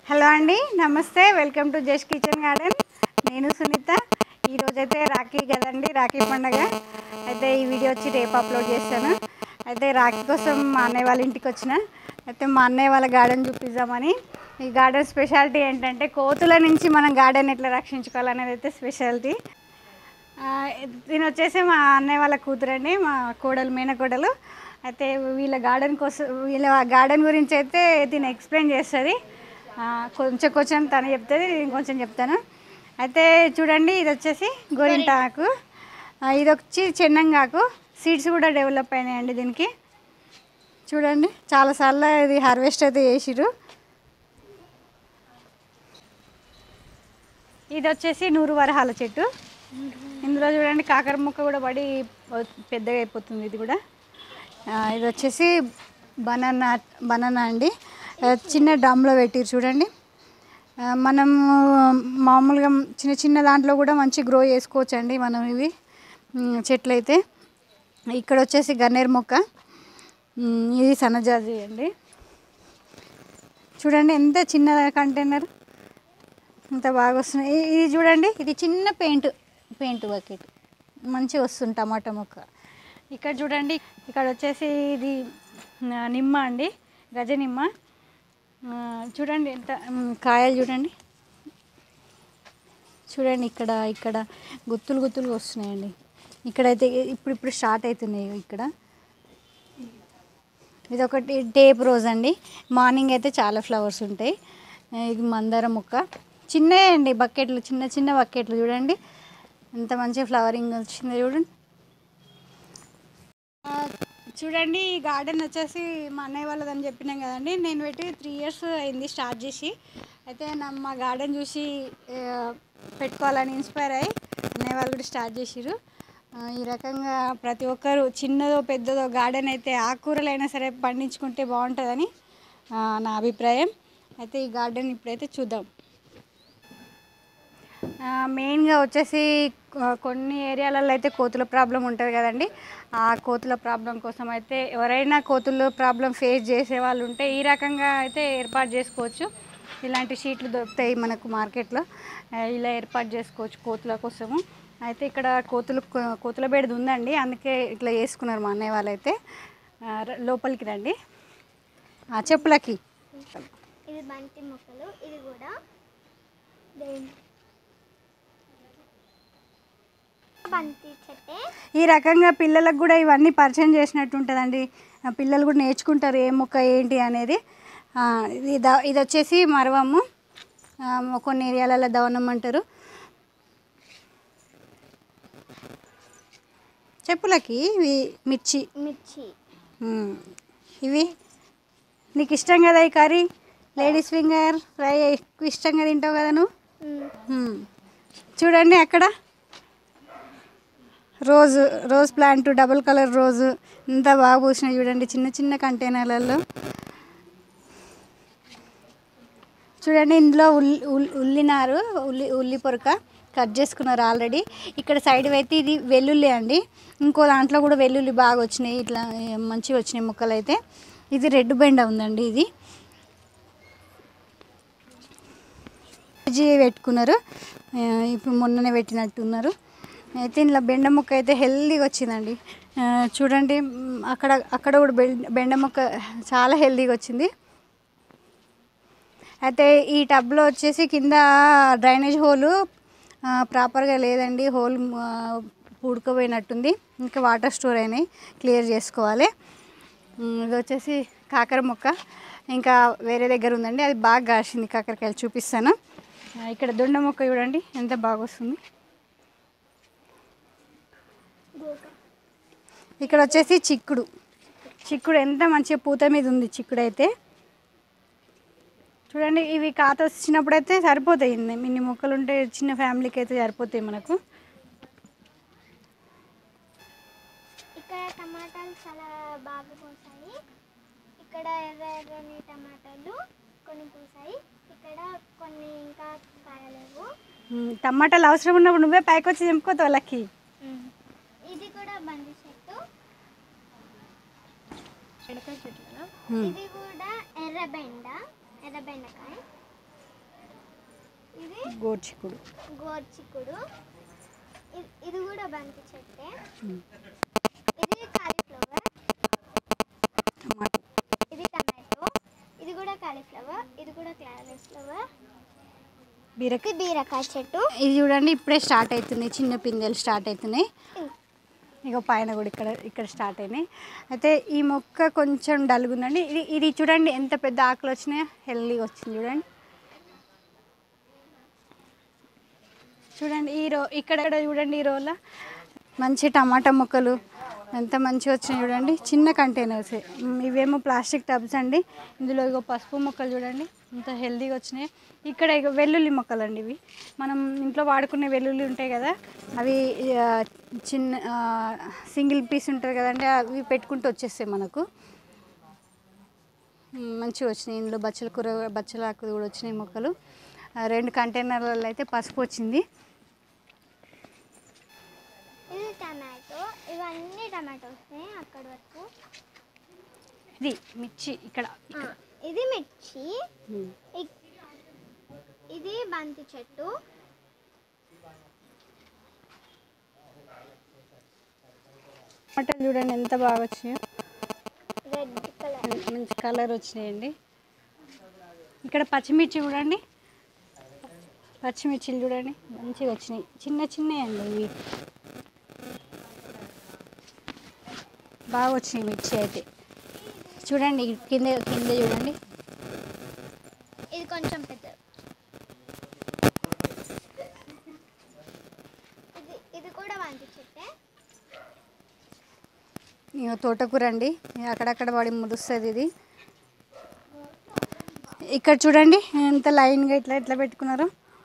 Hello అండి నమస్తే welcome to just kitchen garden నేను సునీత ఈరోజైతే రాఖీ కదండి రాఖీ పండగ అయితే ఈ వీడియో వచ్చి రేపు అప్లోడ్ చేస్తాను అయితే రాఖీ కోసం మా అన్నయ్య వాళ్ళ ఇంటికి వచ్చిన అయితే మా అన్నయ్య వాళ్ళ గార్డెన్ చూపిద్దామని ఈ గార్డెన్ స్పెషాలిటీ ఏంటంటే కోతుల నుంచి మనం గార్డెన్ ఎట్లా రక్షించుకోవాలనేది అయితే స్పెషాలిటీ ఆ, దీని వచ్చేసి మా అన్నయ్య వాళ్ళ కూతురండి మా కోడలు మేనకోడలు అయితే వీళ్ళ గార్డెన్ కోసం వీళ్ళ గార్డెన్ గురించి అయితే దీన్ని ఎక్స్ప్లెయిన్ చేస్తుంది ఆ, కొంచెం కొంచెం తను చెప్తుంది నేను కొంచెం చెప్తాను అయితే చూడండి ఇది వచ్చేసి గోరింటాకు ఆ, ఇది వచ్చి చెన్నంగాకు సీడ్స్ కూడా డెవలప్ అయినాయండి దీనికి చూడండి చాలాసార్లు ఇది హార్వెస్ట్ అయితే చేసిరు ఇది వచ్చేసి నూరు వరహాల చెట్టు ఇందులో చూడండి కాకర ముక్క కూడా పడి పెద్దగా అయిపోతుంది ఇది కూడా ఆ, ఇది వచ్చేసి బనానా బనానా అండి ఆ, చిన్న డ్రమ్లో పెట్టిరు చూడండి ఆ, మనం మామూలుగా చిన్న చిన్న దాంట్లో కూడా మంచి గ్రో చేసుకోవచ్చు అండి మనం ఇవి ఉమ్, చెట్లు అయితే ఇక్కడ వచ్చేసి గన్నేరు మొక్క ఉమ్, ఇది సన్నజాజి అండి చూడండి ఎంత చిన్న కంటైనర్ ఇంత బాగా వస్తున్నాయి ఇ- ఇది చూడండి ఇది చిన్న పెయింట్ పెయింట్ బకెట్ మంచిగా వస్తుంది టమాటా మొక్క ఇక్కడ చూడండి ఇక్కడ వచ్చేసి ఇది ఆ, నిమ్మ అండి గజ నిమ్మ ఆ, చూడండి ఎంత మ్, కాయలు చూడండి చూడండి ఇక్కడ ఇక్కడ గుత్తులు గుత్తులు వస్తున్నాయండి ఇక్కడైతే ఇప్పుడు ఇప్పుడు స్టార్ట్ అవుతున్నాయి ఇక్కడ ఇది ఒకటి టేప్ రోజ్ అండి మార్నింగ్ అయితే చాలా ఫ్లవర్స్ ఉంటాయి ఆ, ఇది మందార మొక్క చిన్నవి అండి బకెట్లు చిన్న చిన్న బకెట్లు చూడండి ఎంత మంచి ఫ్లవరింగ్ వచ్చిందో చూడండి ఆ, చూడండి ఈ గార్డెన్ వచ్చేసి మా అన్నయ్య వాళ్ళదని చెప్పినాం కదండి నేను పెట్టి త్రీ ఇయర్స్ అయింది స్టార్ట్ చేసి అయితే నా మా గార్డెన్ చూసి ఆ, పెట్టుకోవాలని ఇన్స్పైర్ అయ్యి అన్నయ్య వాళ్ళు కూడా స్టార్ట్ చేసిరు ఆ, ఈ రకంగా ప్రతి ఒక్కరు చిన్నదో పెద్దదో గార్డెన్ అయితే ఆకుకూరలైనా సరే పండించుకుంటే బాగుంటుందని ఆ, నా అభిప్రాయం అయితే ఈ గార్డెన్ ఇప్పుడైతే చూద్దాం ఆ, మెయిన్గా వచ్చేసి కొ- కొన్ని ఏరియాలలో అయితే కోతుల ప్రాబ్లం ఉంటుంది కదండి ఆ కోతుల ప్రాబ్లం కోసం అయితే ఎవరైనా కోతుల ప్రాబ్లం ఫేస్ చేసే వాళ్ళు ఉంటే ఈ రకంగా అయితే ఏర్పాటు చేసుకోవచ్చు ఇలాంటి షీట్లు దొరుకుతాయి మనకు మార్కెట్లో ఆ, ఇలా ఏర్పాటు చేసుకోవచ్చు కోతుల కోసము అయితే ఇక్కడ కోతులు కోతుల బెడద ఉందండి అందుకే ఇట్లా చేసుకున్నారు మా అన్నయ్య వాళ్ళైతే ఆ, ర- లోపలికి రండి ఆ, చెప్పులకి ఇది బంతి మొక్కలు ఇది కూడా దేని- బంతి చెట్టే ఈ రకంగా పిల్లలకు కూడా ఇవన్నీ పరిచయం చేసినట్టు ఉంటుందండి ఆ పిల్లలు కూడా నేర్చుకుంటారు ఏ మొక్క ఏంటి అనేది ఆ, ఇది ద- ఇది వచ్చేసి మరవము ఆ, కొన్ని ఏరియాలలో దవనం అంటారు చెప్పులకి ఇవి మిర్చి మిర్చి ఉమ్. ఇవి నీకు ఇష్టం కదా ఈ కర్రీ లేడీస్ ఫింగర్ ఫ్రై ఎక్కువ ఇష్టంగా తింటావు కదా నువ్వు ఉమ్. చూడండి అక్కడ రోజు రోజ్ ప్లాంట్ డబుల్ కలర్ రోజు ఎంత బాగా పూసినాయి చూడండి చిన్న చిన్న కంటైనర్లలో చూడండి ఇందులో ఉల్లి ఉల్లి ఉల్లినారు ఉల్లి ఉల్లి పొరక కట్ చేసుకున్నారు ఆల్రెడీ ఇక్కడ సైడ్ అయితే ఇది వెల్లుల్లి అండి ఇంకో దాంట్లో కూడా వెల్లుల్లి బాగా వచ్చినాయి ఇట్లా ఏ, మంచిగా వచ్చినాయి ముక్కలు అయితే ఇది రెడ్ బెండ ఉందండి ఇది కేజీ పెట్టుకున్నారు ఆ, ఇప్పుడు మొన్ననే పెట్టినట్టున్నారు అయితే ఇందులో బెండ ముక్క అయితే హెల్దీగా వచ్చిందండి ఆ, చూడండి మ్, అక్కడ అక్కడ కూడా బెండ బెండ ముక్క చాలా హెల్దీగా వచ్చింది అయితే ఈ టబ్లో వచ్చేసి కింద డ్రైనేజ్ హోలు ఆ, ప్రాపర్గా లేదండి హోల్ ఆ, పూడుకుపోయినట్టుంది ఇంకా వాటర్ స్టోర్ అయినాయి క్లియర్ చేసుకోవాలి ఉమ్, ఇది వచ్చేసి కాకర మొక్క ఇంకా వేరే దగ్గర ఉందండి అది బాగా కాసింది కాకరకాయలు చూపిస్తాను ఆ, ఇక్కడ దొండ మొక్క చూడండి ఎంత బాగా వస్తుంది ఇక్కడ వచ్చేసి చిక్కుడు చిక్కుడు ఎంత మంచిగా పూత మీద ఉంది చిక్కుడు అయితే చూడండి ఇవి కాత వచ్చినప్పుడు అయితే సరిపోతాయి ఇన్ని ఇన్ని మొక్కలు ఉంటే చిన్న ఫ్యామిలీకి అయితే సరిపోతాయి మనకు ఇక్కడ టమాటాలు చాలా బాగా పూసాయి ఇక్కడ ఎర్ర ఎర్రని టమాటాలు కొన్ని పూసాయి ఇక్కడ కొన్ని ఇంకా కాయలేవు ఉమ్, టమాటాలు అవసరం ఉన్నప్పుడు నువ్వే పైకి వచ్చి తెంపుకోతావు వాళ్ళకి ఇది కూడా బంతి చెట్టు ఉమ్. ఇది కూడా ఎర్ర బెండ ఎర్ర బెండకాయ ఇది గోర్చిక్కుడు గోర్చిక్కుడు ఇ- ఇది కూడా బంతి చెట్టే ఉమ్. ఇది కాలీఫ్లవర్ టమాటో ఇది టమాటో ఇది కూడా కాలీఫ్లవర్ ఇది కూడా కాలీఫ్లవర్ బీరకాయ ఇది బీరకాయ చెట్టు ఇది చూడండి ఇప్పుడే స్టార్ట్ అవుతున్నాయి చిన్న పిందెలు స్టార్ట్ అవుతున్నాయి ఇక పైన కూడా ఇక్కడ ఇక్కడ స్టార్ట్ అయినాయి అయితే ఈ మొక్క కొంచెం డల్గా ఉందండి ఇది ఇది చూడండి ఎంత పెద్ద ఆకులు వచ్చినాయో హెల్దీగా వచ్చింది చూడండి చూడండి ఈ రో ఇక్కడ ఇక్కడ చూడండి ఈ రోల మంచి టమాటా మొక్కలు ఎంత మంచిగా వచ్చినాయి చూడండి చిన్న కంటైనర్స్ ఇవేమో ప్లాస్టిక్ టబ్స్ అండి ఇందులో ఇగో పసుపు మొక్కలు చూడండి ఎంత హెల్దీగా వచ్చినాయి ఇక్కడ ఇగో వెల్లుల్లి మొక్కలు అండి ఇవి మనం ఇంట్లో వాడుకునే వెల్లుల్లి ఉంటాయి కదా అవి ఆ, చిన్న సింగిల్ పీస్ ఉంటుంది కదండి అవి పెట్టుకుంటూ వచ్చేస్తాయి మనకు మ్, మంచిగా వచ్చినాయి ఇందులో బచ్చల కూర బచ్చల ఆకు కూడా వచ్చినాయి మొక్కలు ఆ, రెండు కంటైనర్లలో అయితే పసుపు వచ్చింది ఇది టమాటో ఇవన్నీ టమాటోస్ అక్కడ వరకు ఇది మిర్చి ఇక్కడ ఆ, ఇది మిర్చి మ్. ఇక్- ఇది బంతి చెట్టు టమాటాలు చూడండి ఎంత బాగా వచ్చినాయో రెడ్ కలర్ మంచి కలర్ వచ్చినాయండి ఇక్కడ పచ్చిమిర్చి చూడండి పచ్చిమిర్చిలు చూడండి మంచిగా వచ్చినాయి చిన్న చిన్నవి అండి ఇవి బాగా వచ్చినాయి మిర్చి అయితే చూడండి కింద కింద చూడండి ఇది కొంచెం పెద్ద ఇది ఇది కూడా బంతి చెట్టే ఇక తోటకూర అండి అక్కడక్కడ పడి ముడుస్తుంది ఇది ఇక్కడ చూడండి ఎంత లైన్గా ఇట్లా ఇట్లా పెట్టుకున్నారు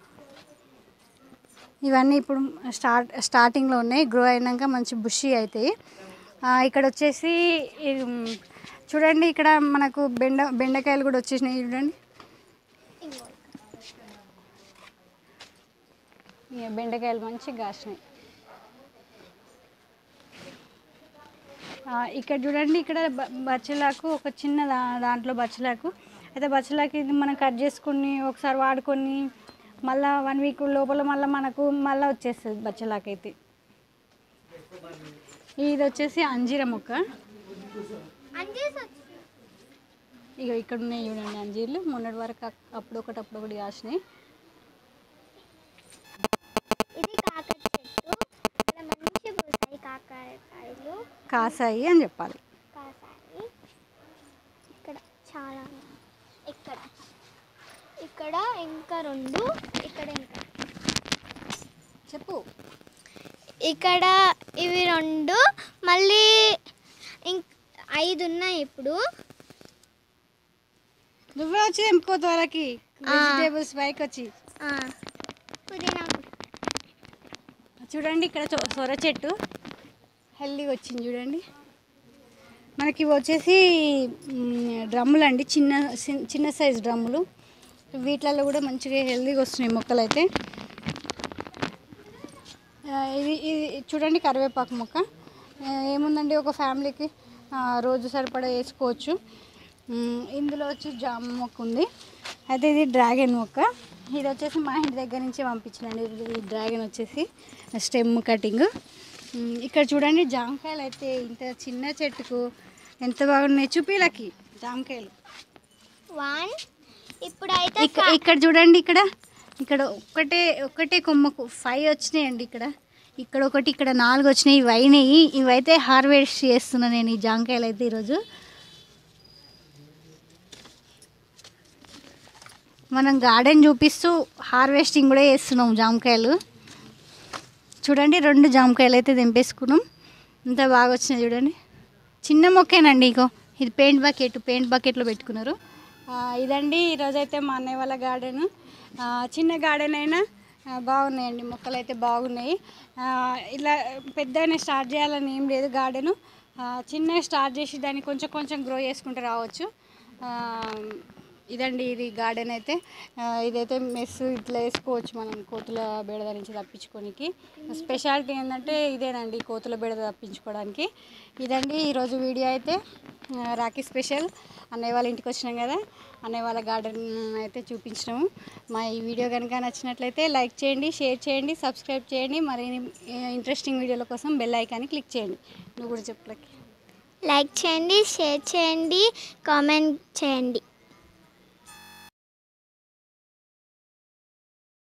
ఇవన్నీ ఇప్పుడు స్టార్ట్ స్టార్టింగ్లో ఉన్నాయి గ్రో అయినాక మంచి బుషి అవుతాయి ఆ, ఇక్కడ వచ్చేసి ఇది, మ్, చూడండి ఇక్కడ మనకు బెండ బెండకాయలు కూడా వచ్చేసినాయి చూడండి ఇంకో ఇక బెండకాయలు మంచిగా కాసినాయి ఆ, ఇక్కడ చూడండి ఇక్కడ బ- బచ్చలాకు ఒక చిన్న దా దాంట్లో బచ్చలాకు అయితే బచ్చలాకు ఇది మనం కట్ చేసుకుని ఒకసారి వాడుకొని మళ్ళా వన్ వీక్ లోపల మళ్ళీ మనకు మళ్ళీ వచ్చేస్తుంది బచ్చలాకు అయితే ఇది వచ్చేసి అంజీర మొక్క అంజీస్ వచ్చి ఇక ఇక్కడ ఉన్నాయి చూడండి అంజీర్లు మొన్నటి వరకు అక్- అప్పుడు ఒకటి అప్పుడు ఒకటి కాసినాయి ఇది కాకర చెట్టు ఇక్కడ మంచి పూసాయి కాకరకాయలు కాసాయి అని చెప్పాలి కాసాయి ఇక్కడ చాలా ఉన్నాయి. ఇక్కడ ఇక్కడ ఇంకా రెండు ఇక్కడ ఇంకా చెప్పు ఇక్కడ ఇవి రెండు మళ్ళీ ఇంక్ ఐదు ఉన్నాయి ఇప్పుడు నువ్వే వచ్చి తెంపుకో త్వరకి ఆ. వెజిటేబుల్స్ పైకి వచ్చి ఆ, పుదీనా చూడండి ఇక్కడ చొ- సొర చెట్టు హెల్దీగా వచ్చింది చూడండి మనకి ఇవి వచ్చేసి మ్, డ్రమ్ములు అండి చిన్న సి- చిన్న సైజ్ డ్రమ్ములు వీటిలలో కూడా మంచిగా హెల్దీగా వస్తున్నాయి మొక్కలు అయితే ఆ, ఇది ఇది చూడండి కరివేపాకు మొక్క ఆ, ఏముందండి ఒక ఫ్యామిలీకి ఆ, రోజు సరిపడా వేసుకోవచ్చు మ్, ఇందులో వచ్చి జామ మొక్క ఉంది అయితే ఇది డ్రాగన్ మొక్క ఇది వచ్చేసి మా ఇంటి దగ్గర నుంచి పంపించండి ఈ డ్రాగన్ వచ్చేసి స్టెమ్ కటింగ్ మ్, ఇక్కడ చూడండి జామకాయలు అయితే ఇంత చిన్న చెట్టుకు ఎంత బాగున్నాయి చూపిలకి జామకాయలు వన్ ఇప్పుడైతే ఇక్కడ ఇక్కడ చూడండి ఇక్కడ ఇక్కడ ఒక్కటే ఒక్కటే కొమ్మకు ఫైవ్ వచ్చినాయండి ఇక్కడ ఇక్కడ ఒకటి ఇక్కడ నాలుగు వచ్చినాయి ఇవి అయినాయి ఇవైతే హార్వెస్ట్ చేస్తున్నా నేను ఈ జాంకాయలు అయితే ఈరోజు మనం గార్డెన్ చూపిస్తూ హార్వెస్టింగ్ కూడా చేస్తున్నాం జామకాయలు చూడండి రెండు జామకాయలు అయితే తెంపేసుకున్నాం ఇంత బాగా వచ్చినాయి చూడండి చిన్న మొక్కేనండి ఇగో ఇది పెయింట్ బకెట్ పెయింట్ బకెట్లో పెట్టుకున్నారు ఆ, ఇదండి ఈరోజైతే మా అన్నయ్య వాళ్ళ గార్డెన్ చిన్న గార్డెన్ అయినా ఆ, బాగున్నాయండి మొక్కలు అయితే బాగున్నాయి ఆ, ఇలా పెద్దగానే స్టార్ట్ చేయాలని ఏం లేదు గార్డెను చిన్నగా స్టార్ట్ చేసి దాన్ని కొంచెం కొంచెం గ్రో చేసుకుంటూ రావచ్చు ఆ, ఇదండి ఇది గార్డెన్ అయితే ఆ, ఇదైతే మెస్ ఇట్లా వేసుకోవచ్చు మనం కోతుల బెడద నుంచి తప్పించుకోనికి స్పెషాలిటీ ఏంటంటే ఇదేనండి కోతుల బెడద తప్పించుకోవడానికి ఇదండి ఈరోజు వీడియో అయితే ఆ, రాఖీ స్పెషల్ అన్నయ్య వాళ్ళ ఇంటికి వచ్చినాం కదా అన్నయ్య వాళ్ళ గార్డెన్ అయితే చూపించినాము మా ఈ వీడియో కనుక నచ్చినట్లయితే లైక్ చేయండి షేర్ చేయండి సబ్స్క్రైబ్ చేయండి మరి ఇంట్రెస్టింగ్ వీడియోల కోసం బెల్ ఐకాన్ని క్లిక్ చేయండి నువ్వు కూడా చెప్పలకి లైక్ చేయండి షేర్ చేయండి కామెంట్ చేయండి